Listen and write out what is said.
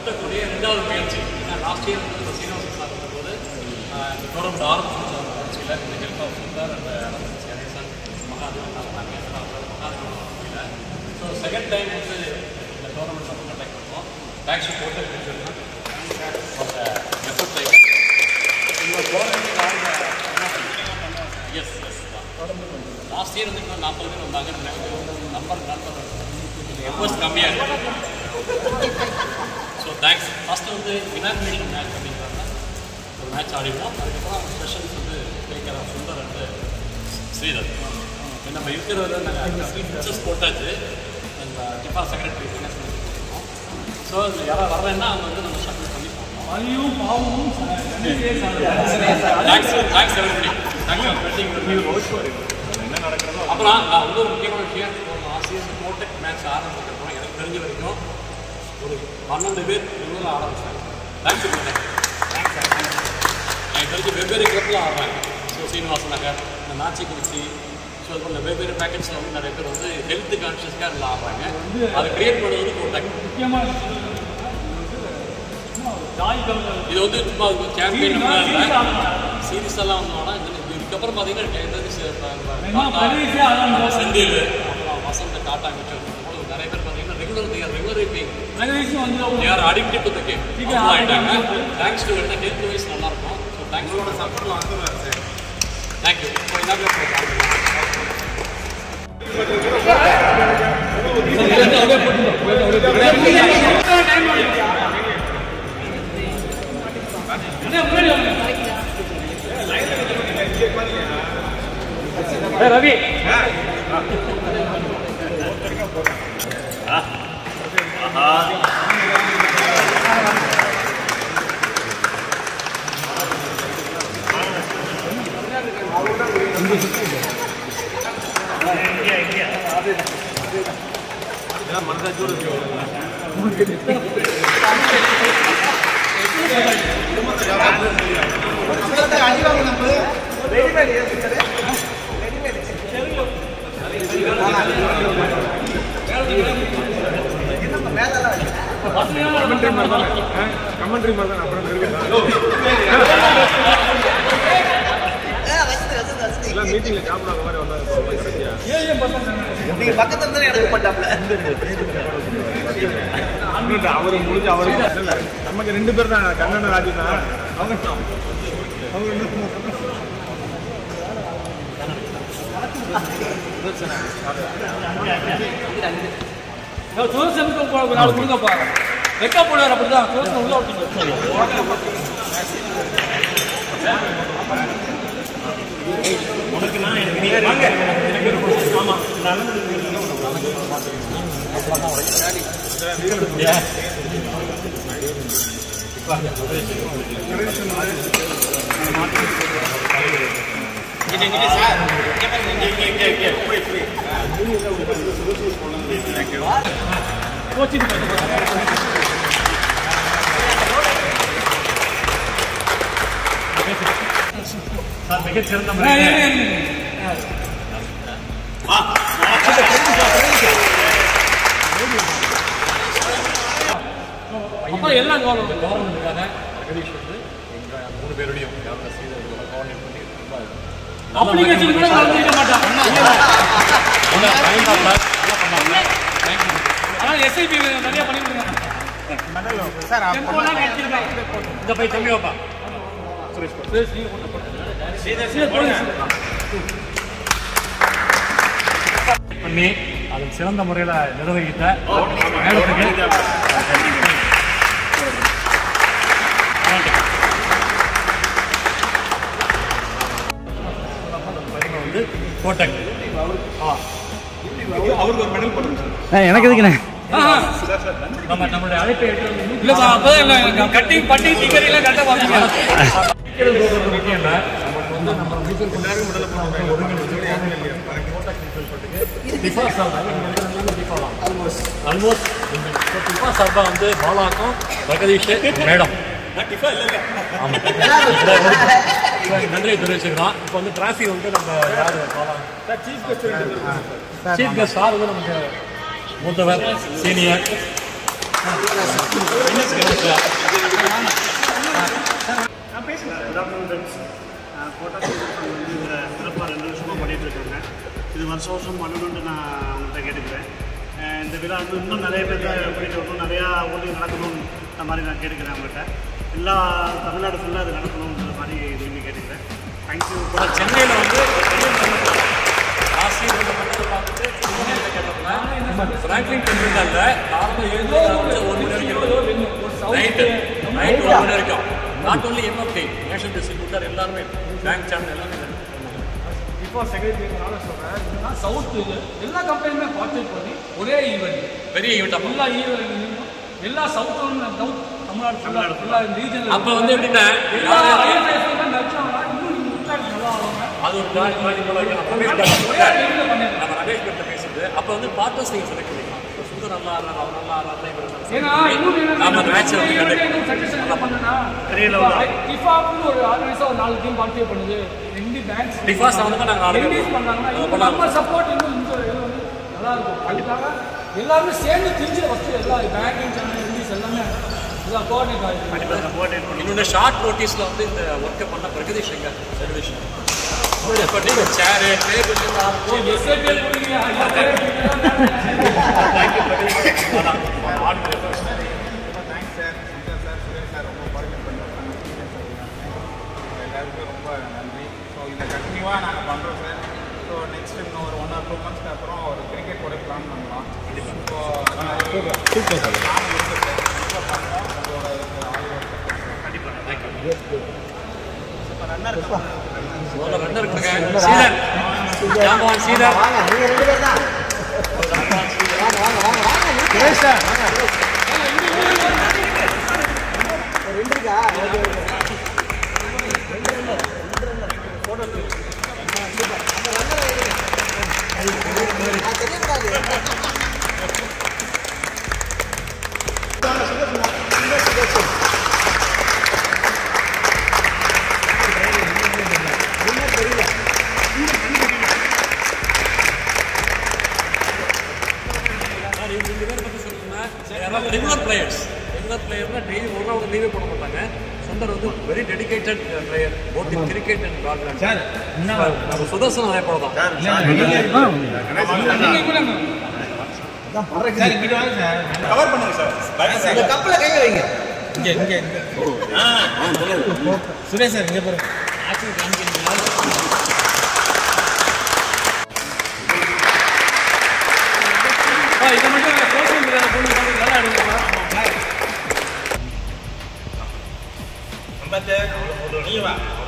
கூட்டக்கூடிய ரெண்டாவது முயற்சி ஏன்னா லாஸ்ட் இயர் வந்து சீனிவாசன் சார் இருந்தபோது ஆஹ், இந்த டோர்னமெண்ட் ஆரம்பிச்சு முயற்சியில் இந்த help of Sundar and Ramesh Ganesan Mahadevan Mahadevan so second time வந்து இந்த டோர்னமெண்ட் நம்ம கண்டக்ட் பண்ணுவோம் தேங்க்ஸ் டு கோட்டை பிரிச்சுருக்கோம் effort time yes yes last year வந்து இன்னும் நாற்பது பேர் வந்தாங்க நம்பர் நம்பர் எஃபர்ட்ஸ் கம்மியாக இருக்கு ஸோ தேங்க்ஸ் ஃபஸ்ட்டு வந்து இனாக்ரேஷன் மேட்ச் அப்படிங்கிறாங்க ஒரு மேட்ச் ஆடிடுவோம் அதுக்கப்புறம் ஸ்பெஷல்ஸ் வந்து கேட்குற சுந்தர் வந்து ஸ்ரீதர் இப்ப நம்ம இருக்கிறத நாங்கள் ஃபிக்சர்ஸ் போட்டாச்சு அந்த டிபா செக்ரட்டரி ஃபினான்ஸ் பண்ணிருக்கோம் ஸோ அதில் யாராவது வரலைன்னா அவங்க வந்து நம்ம ஷட்டில் பண்ணி போகணும் மணியும் பாவமும் தேங்க்ஸ் தேங்க்ஸ் எவ்ரிபடி தேங்க்ஸ் அப்புறம் நான் வந்து ஒரு முக்கியமான விஷயம் ஒரு ஆசிரியர் மோட்டெக் மேட்ச் ஆரம்பிக்கிறப்போ எனக்கு தெரிஞ்ச வரைக்கும் ஒரு பன்னெண்டு பேர் இவங்களும் ஆரம்பிச்சாங்க தேங்க்ஸ் தேங்க்ஸ் எனக்கு தெரிஞ்ச வெவ்வேறு கிளப்பில் ஆடுறாங்க ஸோ சீனிவாச நகர் இந்த நாச்சிக்குறிச்சி ஸோ அது போல வெவ்வேறு பேக்கெட்ஸில் வந்து நிறைய பேர் வந்து ஹெல்த் கான்ஷியஸ்க்காக அதில் ஆடுறாங்க அதை கிரியேட் பண்ணுறது கோட்டக் முக்கியமான ஜாய் கலர் இது வந்து சும்மா சாம்பியன் சீரியஸ் எல்லாம் வந்தோம்னா இந்த இதுக்கப்புறம் பார்த்தீங்கன்னா எனக்கு என்ன பெரிய அதான் செந்தில் அப்புறம் வசந்த டாட்டா மிச்சம் நிறைய பேர் பார்த்தீங்கன்னா ரெகுலர் தேர் ரெகுலர் பீங் நகரேஷன் வந்து there addicted to the game சீக்கிரம் ஆயிட்டாங்க தேங்க்ஸ் டு என்ன ஹெல்த் வைஸ் நல்லா இருக்கும் ஸோ தேங்க்ஸ் சப்போர்ட் தேங்க்யூ இப்போ என்ன ரவி கமெண்ட்ரி மாதிரி தான் அப்புறம் இருக்குதா எல்லாம் மீட்டிங்ல சாப்பிடாத மாதிரி வந்தாங்க கடைசியா நீங்க பக்கத்துல இருந்தா எனக்கு பட்டாப்ல இல்ல, அவரு முடிஞ்சு அவரு இல்ல, நமக்கு ரெண்டு பேர் தான் கண்ணன் ராஜு தான் அவங்க அவங்க இன்னும் சுதர்சனுக்கு ஒரு நாள் கொடுங்கப்பா வெக்கா போடுவார் அப்படிதான் சுதர்சன் உள்ள விட்டீங்க கோச்சிங் மிகச்சிறந்த அப்பா எல்லாம் கவனம் கவர்மெண்ட்டுக்காக ஜெகதீஷ் வந்து எங்கள் மூணு பேருடையும் யாரும் சீதர்களோட கோஆர்டினேட் பண்ணி ரொம்ப அப்ளிகேஷன் கூட நடந்திருக்க மாட்டான் நல்லா பயந்தாப்ல நல்லா பண்ணாங்க தேங்க்யூ ஆனா எஸ்ஐபி நிறைய பண்ணி கொடுங்க டெம்போலாம் கிடைச்சிருக்காங்க இந்த போய் தம்பி வைப்பா பண்ணி அதை சிறந்த முறையில் நிர்வகித்த மேடத்துக்கு வந்து கோட்டக் அவருக்கு ஒரு மெடல் போடுங்க எனக்கு எதுக்குண்ணே நம்ம நம்மளுடைய அழைப்பை ஏற்று இல்லப்பா அப்பதான் இல்ல கட்டி பட்டி டிக்கெட் எல்லாம் கட்ட பாத்தீங்க முக்கியம் இல்லை நமக்கு வந்து நம்ம நீச்சல் எல்லாருக்கும் முதல்ல போனோம் ஒருங்கிணைச்சு டிஃபா சார்பா டிஃபா தான் ஆல்மோஸ்ட் ஆல்மோஸ்ட் டிஃபா சார்பா வந்து பாலாக்கும் ஜெகதீஷ் மேடம் ஆமாம் நன்றியை தெரிவிச்சுக்கலாம் இப்போ வந்து டிராஃபி வந்து நம்ம யார் Bala chief guest chief guest sir வந்து நமக்கு மூத்தவர் சீனியர் இது வருஷம் வருஷம் பண்ணணும்னு நான் அவங்கள்ட்ட கேட்டுக்கிறேன் அஹ் இந்த விழா வந்து இன்னும் நிறைய பேர் போயிட்டு வரணும் நிறையா ஊர்லேயும் நடக்கணும் இந்த மாதிரி நான் கேட்டுக்கிறேன் அவங்கள்ட்ட எல்லா தமிழ்நாடு ஃபுல்லாக இது நடக்கணுன்ற மாதிரி விரும்பி கேட்டுக்கிறேன் தேங்க்யூ இப்போ சென்னையில் வந்து ஆசிரியர் வந்து பண்ணதை பார்த்துட்டு சென்னையில் கேட்டப்ப ஃப்ராங்க்லின் டெம்பிள்ல காலையில் ஏழு ஒரு மணி வரைக்கும் நைட்டு நைட் ஒரு மணி வரைக்கும் not only MFT national distributor எல்லாருமே பேங்க் சேனல் எல்லாமே இப்போ செக்ரட்டரினால சொல்கிறேன் சவுத் எல்லா கம்பெனியுமே பார்ட்டிசிபேட் பண்ணி ஒரே ஈவெண்ட் பெரிய ஈவெண்ட் அப்போ எல்லா ஈவெண்ட் எல்லா சவுத் சவுத் தமிழ்நாடு ஃபுல்லாக ஃபுல்லாக ரீஜன் அப்போ வந்து எப்படின்னா எல்லா யாரு- ஐஎஃப்எஸ்ல நடிச்சாங்கன்னா இன்னும் நீங்கள் இன்ட்ராக்ட் நல்லா ஆவாங்க அது ஒரு நாள் நாளைக்கு போல இருக்கு. நம்ம ரமேஷ் பேட்டை ஒரே டைமில் பண்ணிடலாம் நம்ம ரமேஷ் பேட்டை பேசுறது அப்போ வந்து பார்ட்னர்ஸ் நீங்கள் செலக்ட் பண்ணிக்கலாம் இப்போ சுந்தர் நல்லா ஆடுறாரு அவர் நல்லா ஆடுறாரு இவர் நல்லா ஏன்னா இன்னொன்று என்ன நம்ம அந்த மேட்ச் வந்து இன்னொரு conduct இன்னொரு suggestion என்ன பண்ணேன்னா, பெரிய level தான். இப்போ ஃபிஃபாவுக்கு ஒரு ஆர்கனைஸாக ஒரு நாலு டீம் பார்ட்டிசிபேட் பண்ணுது ரெண்டு பேங்க்ஸ் டிஃபாஸ் வந்து நாங்கள் நாலு பேர் ரெண்டீஸ் பண்ணாங்கன்னா அது இன்னும் பண்ணலாம். நம்ம சப்போர்ட் இன்னும் இந்த இது வந்து நல்லா இருக்கும் அதுக்காக எல்லாருமே சேர்ந்து தெரிஞ்சு ஃபஸ்ட்டு எல்லா பேங்கிங் சேனல் ரெண்டீஸ் எல்லாமே இதான் கோஆர்டினேட் ஆகிடுச்சு கண்டிப்பாக கோஆர்டினேட் பண்ணி இன்னொன்று ஷார்ட் நோட்டீஸில் வந்து இந்த ஒர்க்கை பண்ண பிரகதீஷ் எங்க டெலிவிஷன் இப்போ நீங்கள் சேரு டேபிள் எல்லாம் எஸ்ஏபி கொடுங்க ஐயா பேர் thanks sir Sundar sir Suresh sir ரொம்ப கோஆர்டினேட் பண்ணிருக்காங்க எல்லாருக்கும் ரொம்ப நன்றி ஸோ இதை கண்டினியூவாக நாங்கள் பண்ணுறோம் சார் ஸோ நெக்ஸ்ட் இன்னும் ஒரு ஒன் ஆர் டூ மந்த்ஸ்க்கு அப்புறம் ஒரு கிரிக்கெட் கூட பிளான் பண்ணலாம் ஸோ சூப்பர் சார் நானும் இருக்கு சார் கண்டிப்பாக பண்ணுறோம் உங்களோட முதல்ல ரன்னர் கொடுங்க சீதன் ஜாம்பவான் சீதன் வாங்க நீங்க ரெண்டு பேர் தான் ரெண்டு இருக்கா ஓகே ஓகே தெரியக்கூடாது சார் இவங்க ரெண்டு பேரை பற்றி சொல்லணும்னா யாராவது ரெகுலர் பிளேயர்ஸ் ரெகுலர் பிளேயர்னா டெய்லி ஒரு நாள் லீவே போட மாட்டாங்க சுந்தர் வந்து very dedicated player both in cricket and காட்லாண்ட் சார் நம்ம சுதர்சன் அதே போல தான் கவர் பண்ணுங்க சார் இந்த கப்பில் கை வைங்க சுரேஷ் சார் இங்கே பாருங்க இதை மட்டும் சோசியல் மீடியாவில் போட்டு நல்லா எடுக்கலாம் ஐம்பத்து நீ வா